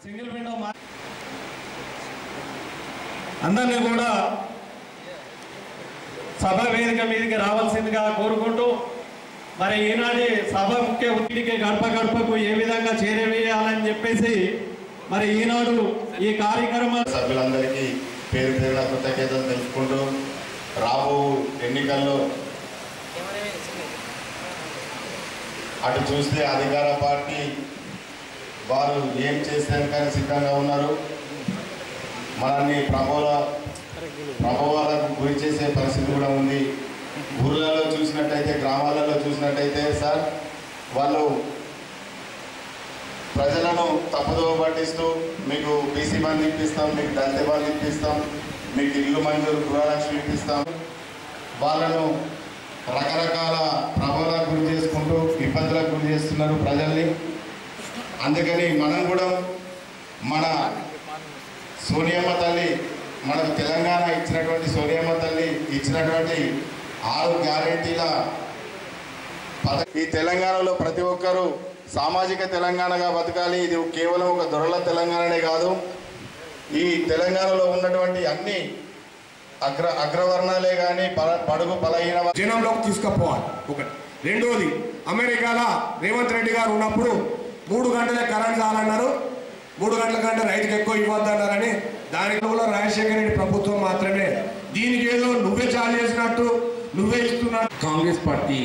Single window మా అందరినీ కూడా సభ వేదిక మీదకి రావాల్సిందిగా కోరుకుంటూ మరి ఈనాటి సభ ముఖ్య ఉట్టికి గడప గడపకు ఏ విధంగా చేరవేయాలని చెప్పేసి మరి ఈనాడు ఈ కార్యక్రమం సభ్యులందరికీ పేరు పేరున కృతజ్ఞతలు తెలుపుకుంటూ రాబో ఎన్నికల్లో అటు చూస్తే అధికార పార్టీ వారు ఏం చేసేందుకు కానీ సిద్ధంగా ఉన్నారు మనల్ని ప్రభావ ప్రభావాలకు గురి చేసే పరిస్థితి కూడా ఉంది ఊర్లలో చూసినట్టయితే గ్రామాలలో చూసినట్టయితే సార్ వాళ్ళు ప్రజలను తప్పుదోవ పట్టిస్తూ మీకు బీసీ బంధు ఇప్పిస్తాం మీకు దళిత బంధు ఇప్పిస్తాం మీకు ఇల్లు మంజూరు గృహలక్ష్మి ఇప్పిస్తాం వాళ్ళను రకరకాల ప్రభావాలకు గురి చేసుకుంటూ ఇబ్బందులకు గురి చేస్తున్నారు ప్రజల్ని అందుకని మనం కూడా మన సోనియమ్మ తల్లి మనకు తెలంగాణ ఇచ్చినటువంటి సోనియమ్మ తల్లి ఇచ్చినటువంటి ఆరు గ్యారెంటీల పథ ఈ తెలంగాణలో ప్రతి ఒక్కరూ సామాజిక తెలంగాణగా బతకాలి ఇది కేవలం ఒక దొరల తెలంగాణనే కాదు ఈ తెలంగాణలో ఉన్నటువంటి అన్ని అగ్ర అగ్రవర్ణాలే కానీ బడుగు బలహీన వర్గాలు జనంలోకి తీసుకుపోవాలి ఒకటి రెండోది అమెరికాలో రేవంత్ రెడ్డి గారు ఉన్నప్పుడు మూడు గంటలే కరెంట్ చాలన్నారు మూడు గంటల కంటే రైతుకు ఎక్కువ ఇవ్వద్దన్నారని దానికి కూడా రాజశేఖర రెడ్డి ప్రభుత్వం మాత్రమే దీనికి ఏదో నువ్వే చాలు చేసినట్టు నువ్వే ఇస్తున్నట్టు కాంగ్రెస్ పార్టీ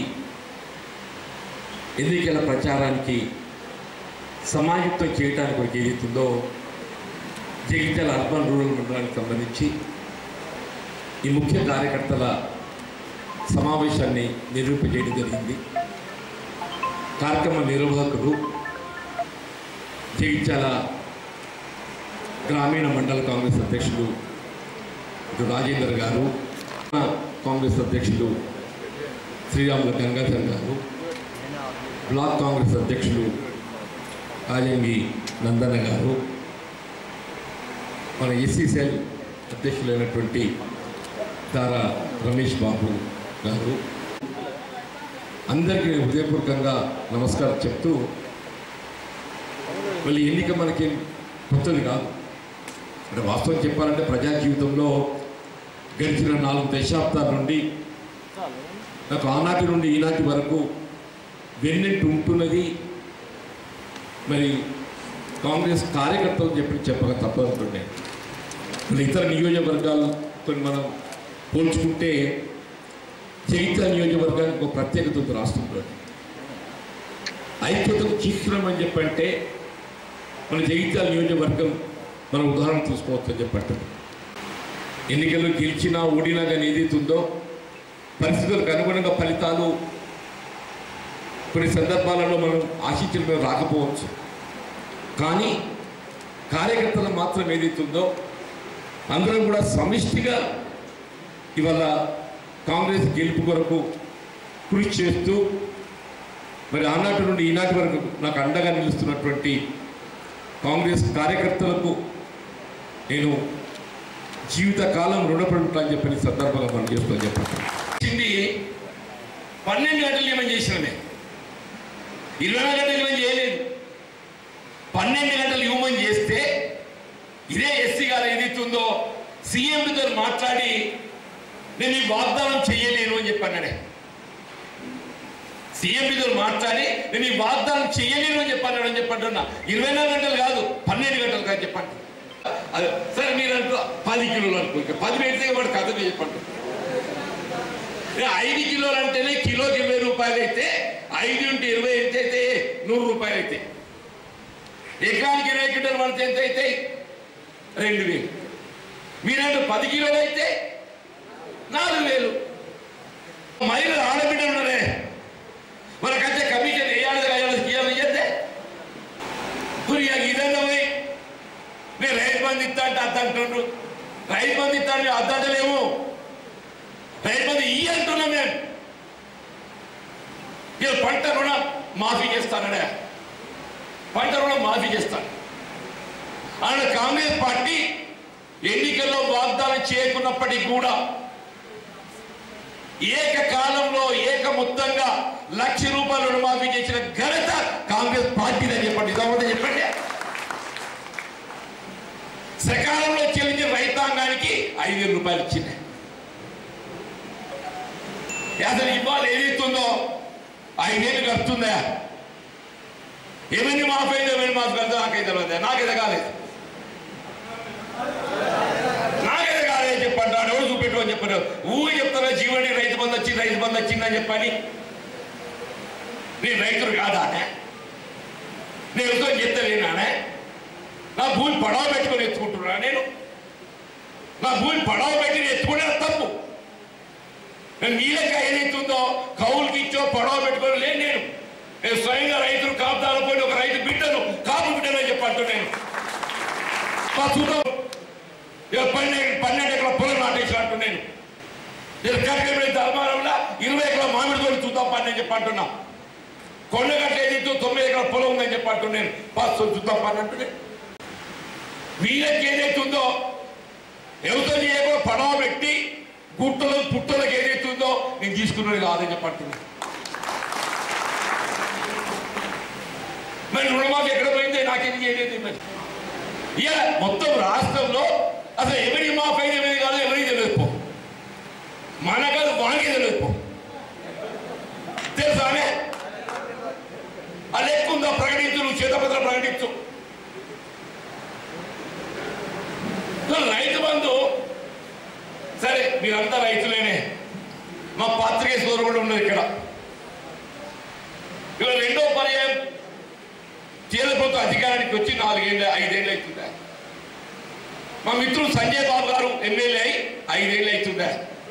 ఎన్నికల ప్రచారానికి సమాయుక్తం చేయడానికి ఒక ఏదైతుందో జగిత్యాల అర్బన్ రూరల్ మండలానికి సంబంధించి ఈ ముఖ్య కార్యకర్తల సమావేశాన్ని నిరూపించడం జరిగింది కార్యక్రమ నిర్వాహకుడు జగిత్యాల గ్రామీణ మండల కాంగ్రెస్ అధ్యక్షుడు ఇటు రాజేందర్ గారు కాంగ్రెస్ అధ్యక్షుడు శ్రీరాముల గంగాధర్ గారు బ్లాక్ కాంగ్రెస్ అధ్యక్షులు రాజంగి నందన గారు మన ఎస్సీ సెల్ అధ్యక్షులైనటువంటి దారా రమేష్ బాబు గారు అందరికీ హృదయపూర్వకంగా నమస్కారం చెప్తూ మళ్ళీ ఎన్నిక మనకి కొత్తది కాదు అంటే వాస్తవం చెప్పాలంటే ప్రజా జీవితంలో గడిచిన నాలుగు దశాబ్దాల నుండి నాకు ఆనాటి నుండి ఈనాటి వరకు వెన్నెంటు ఉంటున్నది మరి కాంగ్రెస్ కార్యకర్తలు చెప్పి చెప్పక తప్పదంటుండే మరి ఇతర నియోజకవర్గాలతో మనం పోల్చుకుంటే జగిత్యాల నియోజకవర్గానికి ఒక ప్రత్యేకత ఉంది రాష్ట్రంలో ఐక్యతకు చిహ్నం అని చెప్పంటే మన జగిత్యాల నియోజకవర్గం మనం ఉదాహరణ తీసుకోవచ్చు అని చెప్పంటే ఎన్నికల్లో గెలిచినా ఓడినా కానీ ఏదైతుందో పరిస్థితులకు అనుగుణంగా ఫలితాలు కొన్ని సందర్భాలలో మనం ఆశించిన మీద రాకపోవచ్చు కానీ కార్యకర్తలు మాత్రం ఏదైతుందో అందరం కూడా సమిష్టిగా ఇవాళ కాంగ్రెస్ గెలుపు కొరకు కృషి చేస్తూ మరి ఆనాటి నుండి ఈనాటి వరకు నాకు అండగా నిలుస్తున్నటువంటి కాంగ్రెస్ కార్యకర్తలకు నేను జీవితకాలం రుణపడి ఉంటానని చెప్పని సందర్భంగా మనం చేస్తామని చెప్పండి వచ్చింది పన్నెండు గంటలు ఏమని చేసినమే ఇరవై నాలుగు గంటలు ఏమని చేయలేదు పన్నెండు గంటలు హ్యూమన్ చేస్తే ఇదే ఎస్సీ గారు ఏదైతుందో సీఎంతో మాట్లాడి నేను ఈ వాగ్దానం చేయలేను అని చెప్పన్నాడే సీఎంతో మాట్లాడి నేను ఈ వాగ్దానం చేయలేను అని చెప్పన్నాడు అని చెప్పంటున్నా ఇరవై నాలుగు గంటలు కాదు పన్నెండు గంటలు కాదు చెప్పండి అదే సరే మీరు అనుకో పది కిలోలు అనుకో ఇంకా పది పెడితే వాడు కథ చెప్పండి ఏ ఐదు కిలోలు అంటేనే కిలోకి ఇరవై రూపాయలు అయితే ఐదు ఉంటే ఇరవై ఎంత అయితే నూరు రూపాయలు అయితే ఎకరానికి ఇరవై కిలోలు పడితే ఎంత అయితే రెండు వేలు మీరంటే పది కిలోలు అయితే నాలుగు వేలు మహిళలు ఆడబిడ్డ ఉన్నారే మనకైతే కమిషన్ వేయాలి వేయాలి ఇవ్వాలి ఇయ్యద్దే పురిగా ఇదంతా పోయి నేను రైతు బంధు ఇస్తా అంటే అద్ద అంటుండ్రు రైతు బంధు ఇస్తా అంటే అద్దంటలేము రైతు బంధు ఇయ్యి అంటున్నాం నేను ఇక పంట రుణం మాఫీ చేస్తానడే పంట రుణం మాఫీ చేస్తాను ఆయన కాంగ్రెస్ పార్టీ ఎన్నికల్లో వాగ్దానం చేయకున్నప్పటికీ కూడా ఏకకాలంలో ఏక మొత్తంగా లక్ష రూపాయలు రుణమాఫీ చేసిన ఘనత కాంగ్రెస్ పార్టీదని చెప్పండి ఇదొకటి చెప్పండి సకాలంలో చెల్లించిన రైతాంగానికి ఐదు వేల రూపాయలు ఇచ్చింది అసలు ఇవాళ ఏదైతుందో ఐదేళ్ళు గడుతుందా ఏమని మాఫ్ అయిందో ఏమని మాఫ్ కాదు నాకైతే తెలియదు నాకైతే కాలేదు నాకైతే కాలేదు చెప్పంటాడు ఎవరు చూపెట్టు అని చెప్పారు ఊరి చెప్తారా జీవని రైతు బంధు వచ్చింది రైతు బంధు వచ్చిందని చెప్పని నేను రైతులు కాదా నేను ఎవరితో చెప్తలేనానే నా భూమి పడవ పెట్టుకొని ఎత్తుకుంటున్నా నేను నా భూమి పడవ పెట్టి నేను ఎత్తుకునే తప్పు నేను నీళ్ళకి ఏదైతుందో కౌలుకి ఇచ్చో పడవ పెట్టుకొని లేను నేను నేను స్వయంగా రైతులు కాపుదాలు పోయి ఒక రైతు బిడ్డను కాపు బిడ్డను చెప్పంటు నేను మా చూద్దాం ఇక పన్నెండు పన్నెండు ఎకరాల పొలం నాటేసినట్టు నేను నేను కట్టెల ధర్మారంలో ఇరవై ఎకరాల మామిడి తోటి చూద్దాం పని నేను చెప్పంటున్నా కొండగట్ల ఏదైతే తొమ్మిది ఎకరాల పొలం ఉందని చెప్పంటు నేను పాస్ చూద్దాం పని అంటూ నేను వీళ్ళకి ఏదైతే ఉందో ఎవరితో చేయకుండా పడవ పెట్టి గుట్టలు పుట్టలకు ఏదైతే ఉందో నేను తీసుకున్నది కాదని చెప్పంటున్నా మరి రుణమాఫీ ఎక్కడ పోయింది నాకేది ఏదైతే మరి ఇక మొత్తం రాష్ట్రంలో అసలు ఎవరి మాఫీ అయితే ఏమేది కాదు ఎవరికి తెలియదు పో మనకది వానికి తెలియదు పో తెలుసానే అది ఎక్కువ ఉందా ప్రకటించు నువ్వు చేతపత్రం ప్రకటించు అసలు రైతు బంధు సరే మీరంతా రైతులేనే మా పాత్రికే సోదరు కూడా ఉన్నది ఇక్కడ ఇవాళ రెండో పర్యాయం కేంద్ర ప్రభుత్వం అధికారానికి వచ్చి నాలుగేళ్ళు ఐదేళ్ళు అవుతుందా మా మిత్రుడు సంజయ్ బాబు గారు ఎమ్మెల్యే అయి ఐదేళ్ళు అవుతుందా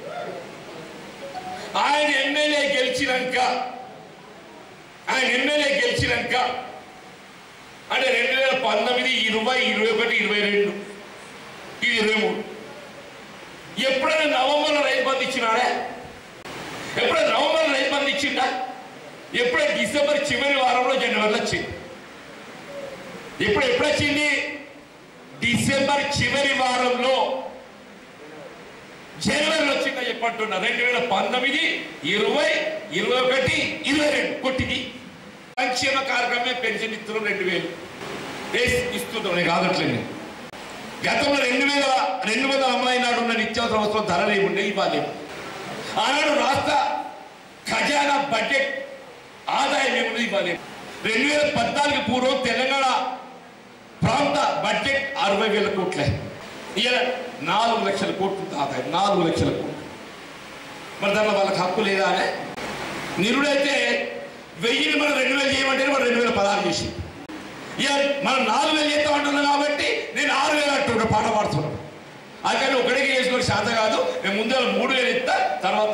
ఆయన ఎమ్మెల్యే గెలిచినాక ఆయన ఎమ్మెల్యే గెలిచినాక అంటే రెండు వేల పంతొమ్మిది ఇరవై ఇరవై ఒకటి ఇరవై రెండు ఇది ఇరవై మూడు ఎప్పుడైనా నవంబర్లో రైతు బంధు ఇచ్చినాడే ఎప్పుడైనా నవంబర్లో రైతు బంధు ఇచ్చిందా ఎప్పుడైనా డిసెంబర్ చివరి వారంలో జనవరిలో వచ్చింది ఇప్పుడు ఎప్పుడు వచ్చింది డిసెంబర్ చివరి వారంలో జనవరిలో వచ్చిందని చెప్పంటున్నా రెండు వేల పంతొమ్మిది ఇరవై ఇరవై ఒకటి ఇరవై రెండు కొట్టిది సంక్షేమ కార్యక్రమమే పెన్షన్ ఇస్తున్నాం రెండు వేలు వేసి ఇస్తున్నాం నేను కాదట్లేదు గతంలో రెండు వేల రెండు వందల అమ్మాయి నాడు ఉన్న నిత్యావసర వస్తువుల ధరలు ఏముండే ఇవ్వాలి ఆనాడు రాష్ట్ర ఖజానా బడ్జెట్ ఆదాయం ఏముంది ఇవ్వాలి రెండు వేల పద్నాలుగు పూర్వం తెలంగాణ ప్రాంత బడ్జెట్ అరవై వేల కోట్లే ఇవాళ నాలుగు లక్షల కోట్లు ఆదాయం నాలుగు లక్షల కోట్లు మరి దాంట్లో వాళ్ళకి హక్కు లేదా అనే నిరుడైతే వెయ్యిని మనం రెండు వేలు చేయమంటే మనం రెండు వేల పదహారు చేసి ఇక మనం నాలుగు వేలు చేస్తామంటున్నాం కాబట్టి నేను ఆరు వేలు అంటున్నా పాట పాడుతున్నాను అందుకని ఒకడికి చేసుకుని శాత కాదు నేను ముందు మూడు వేలు ఇస్తా తర్వాత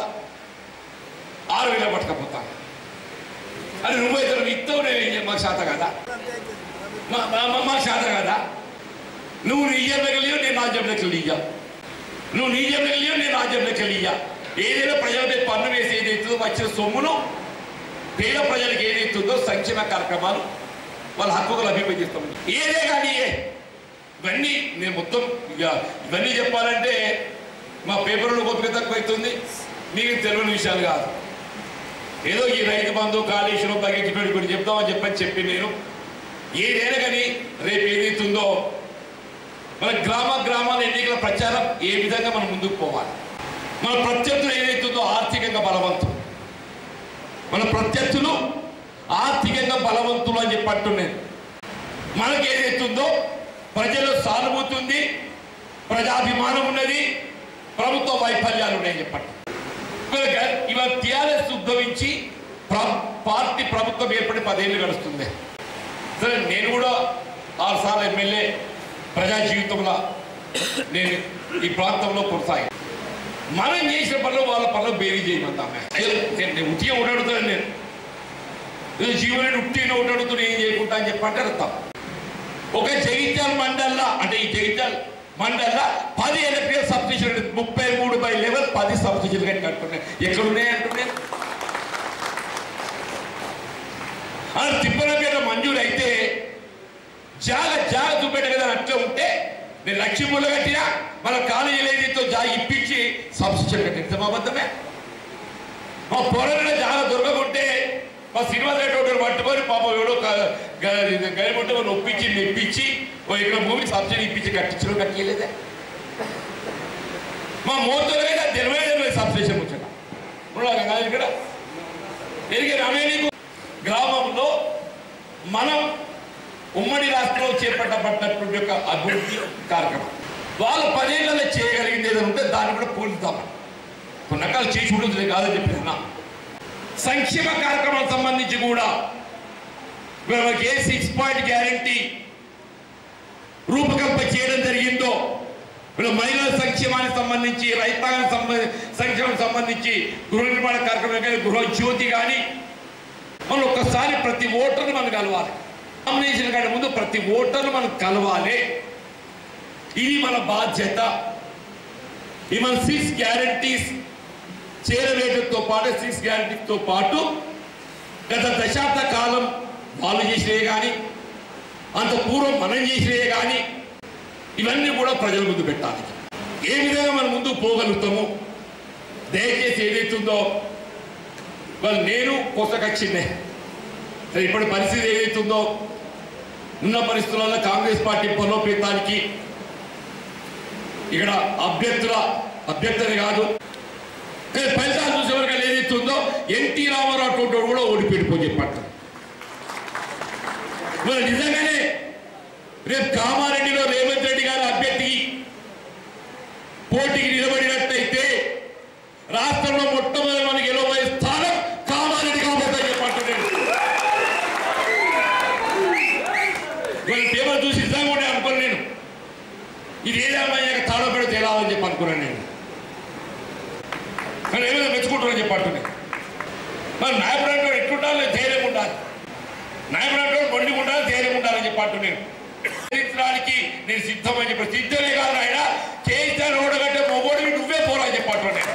ఆరు వేలు పట్టుకపోతాను అని నువ్వైతే నువ్వు ఇస్తావు నేను ఏం చేయను, మాకు శాత కదా మా- మా- మా- మాకు శాత కదా నువ్వు నీ జేబులోకి వెళ్ళి నేను నా జేబులోకి వెళ్ళి ఇయ్య నువ్వు నీ జేబులోకి వెళ్ళి నేను నా జేబులోకి వెళ్ళి ఇయ్య ఏదైనా ప్రజలపై పన్ను వేసి ఏదైతుందో వచ్చిన సొమ్మును పేద ప్రజలకు ఏదైతుందో సంక్షేమ కార్యక్రమాలు వాళ్ళ హక్కులు లభింపజేస్తాం ఏదే కానీ ఏ. ఇవన్నీ నేను మొత్తం ఇక ఇవన్నీ చెప్పాలంటే మా పేపర్లో గొప్ప తక్కువ అవుతుంది మీకు తెలియని విషయాలు కాదు ఏదో ఈ రైతు బంధు కాళేశ్వరం బగిటి పెట్టుకుని చెప్తామని చెప్పని చెప్పి నేను ఏదైనా కానీ రేపు ఏదైతుందో మన గ్రామ గ్రామాల ఎన్నికల ప్రచారం ఏ విధంగా మనం ముందుకు పోవాలి మన ప్రత్యర్థులు ఏదైతుందో ఆర్థికంగా బలవంతం మన ప్రత్యర్థులు ఆర్థికంగా బలవంతులు అని చెప్పి అంటున్నాను మనకి ఏదైతుందో ప్రజల్లో సానుభూతి ఉంది ప్రజాభిమానం ఉన్నది ప్రభుత్వ వైఫల్యాలు ఉన్నాయని చెప్పండి ఇవాళ ఇవాళ టిఆర్ఎస్ ఉద్భవించి ప్ర- పార్టీ ప్రభుత్వం ఏర్పడి పదేళ్ళు గడుస్తుంది సరే నేను కూడా ఆరు సార్లు ఎమ్మెల్యే ప్రజా జీవితంలో నేను ఈ ప్రాంతంలో కొనసాగి మనం చేసిన పనులు వాళ్ళ పనులు బేరీ చేయమంటామే అయ్యో నేను నేను ఉట్టిగా ఉండడుతాను నేను ఇది జీవనుడు ఉట్టిగా ఉండడుతూ ఏం చేయకుండా అని చెప్పంటే అర్థం ఒక జగిత్యాల మండల్లా అంటే ఈ జగిత్యాల మండల్లా పది ఎలక్ట్రికల్ సబ్స్టేషన్ ముప్పై మూడు బై లెవెల్ పది సబ్స్టేషన్లు కట్టి కట్టున్నాయి ఎక్కడ ఉన్నాయి అంటున్నాయి అది తిప్పలపేట మంజూరు అయితే జాగ జాగ చూపెట్ట కదా అట్లా ఉంటే నేను లక్ష్మీపూర్లో కట్టినా మన కాలేజీలో ఏదైతే జాగ ఇప్పించి సబ్స్టిట్యూషన్ కట్టిన అబద్ధమే మా పొరలో జాగ దొరకకుంటే మా సినిమా రేటు పట్టుకొని పాపం ఎవడో గడిపట్టు ఒప్పించి మెప్పించి ఓ ఇక్కడ భూమి సబ్సిడీ ఇప్పించి కట్టించడం కట్టియలేదే మా మోతలైనా తెలివై తెలివై సబ్స్టేషన్ ముచ్చట ఉన్నాడు కదా ఇక్కడ ఎరిగే రమే నీకు గ్రామంలో మనం ఉమ్మడి రాష్ట్రంలో చేపట్టబడినటువంటి యొక్క అభివృద్ధి కార్యక్రమం వాళ్ళు పదేళ్లలో చేయగలిగింది ఏదైనా ఉంటే దాన్ని కూడా పోలుతాం కొన్ని రకాలు చేసి ఉంటుంది కాదని చెప్పిన సంక్షేమ కార్యక్రమాలకు సంబంధించి కూడా మనకి ఏ సిక్స్ పాయింట్ గ్యారంటీ రూపకల్పన చేయడం జరిగిందో వీళ్ళు మహిళల సంక్షేమానికి సంబంధించి రైతాంగానికి సంబంధించి సంక్షేమానికి సంబంధించి గృహ నిర్మాణ కార్యక్రమం కానీ గృహ జ్యోతి కానీ మనం ఒక్కసారి ప్రతి ఓటర్ని మనం కలవాలి నామినేషన్ కంటే ముందు ప్రతి ఓటర్ను మనం కలవాలి ఇది మన బాధ్యత ఈ మన సిక్స్ గ్యారంటీస్ చేరవేయడంతో పాటు సిక్స్ గ్యారంటీస్తో పాటు గత దశాబ్ద కాలం వాళ్ళు చేసినవి కానీ అంత పూర్వం మనం చేసినవి కానీ ఇవన్నీ కూడా ప్రజల ముందు పెట్టాలి ఏ విధంగా మనం ముందు పోగలుగుతాము దయచేసి ఏదైతుందో వాళ్ళు నేను కొత్తకొచ్చిందే సరే ఇప్పటి పరిస్థితి ఏదైతుందో ఉన్న పరిస్థితులలో కాంగ్రెస్ పార్టీ బలోపేతానికి ఇక్కడ అభ్యర్థుల అభ్యర్థులు కాదు కానీ ఫలితాలు చూసే వరకు ఏదైతుందో ఎన్టీ రామారావు అటువంటి వాడు కూడా ఓడిపెట్టిపోయి చెప్పారు మరి నిజంగానే రేపు కామారెడ్డిలో రేవంత్ రెడ్డి గారి అభ్యర్థికి పోటీకి నిలబడినట్టయితే రాష్ట్రంలో మొట్టమొదటి మనకి గెలవబోయే స్థానం కామారెడ్డి కాబోతుందని చెప్పంటున్నాను వీళ్ళ పేపర్ చూసి నిజంగా ఉండే అనుకోను నేను ఇది ఏదేమయ్యాక తాడో పెడితే తేలాలని చెప్పి అనుకున్నాను నేను కానీ ఏమైనా మెచ్చుకుంటారని చెప్పంటున్నాను మరి నాయకుడు అంటే ఎట్లుండాలి ధైర్యం ఉండాలి నాయకుడు అంటే మొండి ఉండాలి ధైర్యం ఉండాలని చెప్పట్టు నేను చరిత్రానికి నేను సిద్ధమని చెప్పి సిద్ధమే కాదు ఆయన కేసీఆర్ ఓడగట్టే మొగోడికి నువ్వే పోరా చెప్పట్టు నేను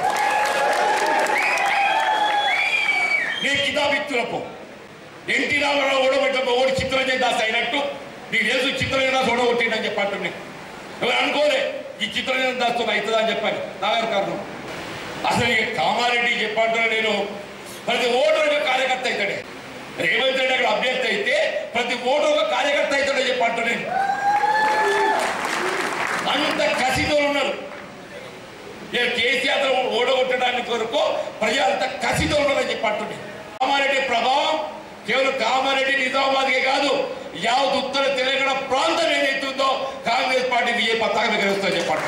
నేను కితాబిత్తులకు ఎన్టీ రామారావు ఓడబెట్టిన మొగోడు చిత్రంజన్ దాస్ అయినట్టు నీకు తెలుసు చిత్రంజన్ దాస్ ఓడగొట్టిండని చెప్పట్టు నేను ఎవరు అనుకోలే ఈ చిత్రంజన్ దాస్తో అవుతుందా అని చెప్పాను నాగారు కారణం అసలు ఇక కామారెడ్డి చెప్పంటున్నా నేను ప్రతి ఓటర్ ఒక కార్యకర్త అవుతాడే రేవంత్ రెడ్డి అక్కడ అభ్యర్థి అయితే ప్రతి ఓటు ఒక కార్యకర్త అవుతాడని చెప్పంటు నేను అంత కసితో ఉన్నారు ఇక కేసీఆర్ ఓడగొట్టడానికి కొరకు ప్రజలు అంత కసితో ఉన్నారని చెప్పంటు నేను కామారెడ్డి ప్రభావం కేవలం కామారెడ్డి నిజామాబాద్కే కాదు యావత్ ఉత్తర తెలంగాణ ప్రాంతం ఏదైతుందో కాంగ్రెస్ పార్టీ ఏ పతాకం ఎగరేస్తుందని చెప్పండి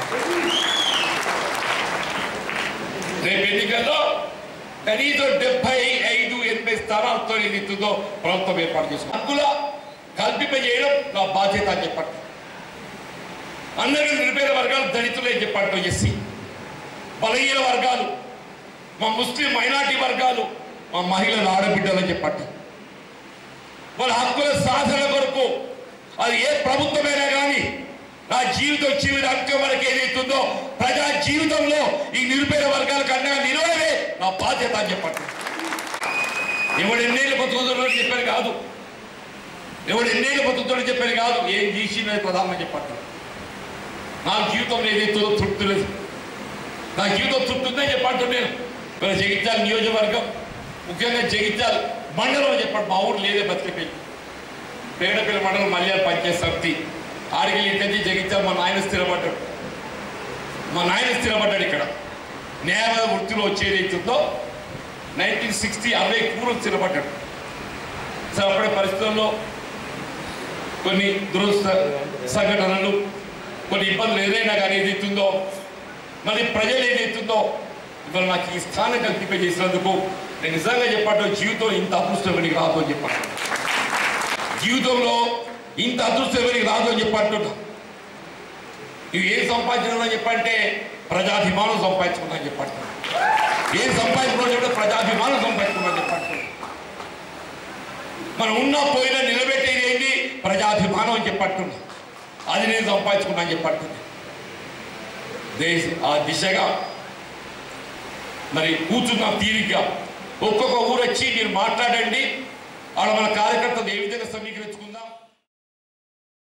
రేపు ఎన్నికల్లో కనీసం డెబ్బై ఐదు ఎనభై స్థానాలతో ఏదైతుందో ప్రభుత్వం ఏర్పాటు చేసుకుంది హక్కుల కల్పింపజేయడం నా బాధ్యత అని చెప్పండి అందరికీ నిరుపేద వర్గాలు దళితులే అని చెప్పండి ఎస్సీ బలహీన వర్గాలు మా ముస్లిం మైనార్టీ వర్గాలు మా మహిళల ఆడబిడ్డలని చెప్పండి వాళ్ళ హక్కుల సాధన కొరకు అది ఏ ప్రభుత్వమైనా కానీ నా జీవితం జీవిత హక్కు వరకు ఏదైతుందో ప్రజా జీవితంలో ఈ నిరుపేద వర్గాల కన్నా నిలవడమే నా బాధ్యత అని చెప్పండి ఎవడు ఎన్నేళ్ళు బతుకుతున్నాడో చెప్పారు కాదు ఎవడు ఎన్నేళ్ళు బతుకుతాడో చెప్పారు కాదు ఏం చేసిందని ప్రధానం చెప్పండి నా జీవితంలో ఏదైతుందో తృప్తి లేదు నా జీవితం తృప్తి ఉందని చెప్పండి నేను మరి జగిత్యాల నియోజకవర్గం ముఖ్యంగా జగిత్యాల మండలం చెప్పండి మా ఊరు లేదే బతికిపోయి పేడపల్లి మండలం మల్యాల పంచాయత్ సమితి ఆడికి ఇంటి జగిత్యాల మా నాయన స్థిరపడ్డాడు మా నాయన స్థిరపడ్డాడు ఇక్కడ న్యాయవాద వృత్తిలో వచ్చేది అవుతుందో నైన్టీన్ సిక్స్టీ అరవై పూర్వం స్థిరపడ్డాడు సో అప్పుడే పరిస్థితుల్లో కొన్ని దురస్థ సంఘటనలు కొన్ని ఇబ్బందులు ఏదైనా కానీ ఏదైతుందో మరి ప్రజలు ఏదైతుందో ఇవాళ నాకు ఈ స్థానం కల్పింపజేసినందుకు నేను నిజంగా చెప్పాడు జీవితంలో ఇంత అదృష్టం ఎవరికి రాదు అని చెప్పాను జీవితంలో ఇంత అదృష్టం ఎవరికి రాదు అని చెప్పంటున్నా నువ్వు ఏం సంపాదించడం చెప్పంటే ప్రజాభిమానం సంపాదించుకున్నా చెప్పంటున్నా ఏం సంపాదించుకున్నా చెప్పంటే ప్రజాభిమానం సంపాదించుకున్నా చెప్పంటున్నా మనం ఉన్న పోయినా నిలబెట్టేది ఏంటి ప్రజాభిమానం అని చెప్పంటున్నా అది నేను సంపాదించుకున్నా అని చెప్పంటున్నా దేశ ఆ దిశగా మరి కూర్చున్న తీరిగ్గా ఒక్కొక్క ఊరు వచ్చి మీరు మాట్లాడండి ఆడ మన కార్యకర్తలు ఏ విధంగా సమీకరించుకుందాం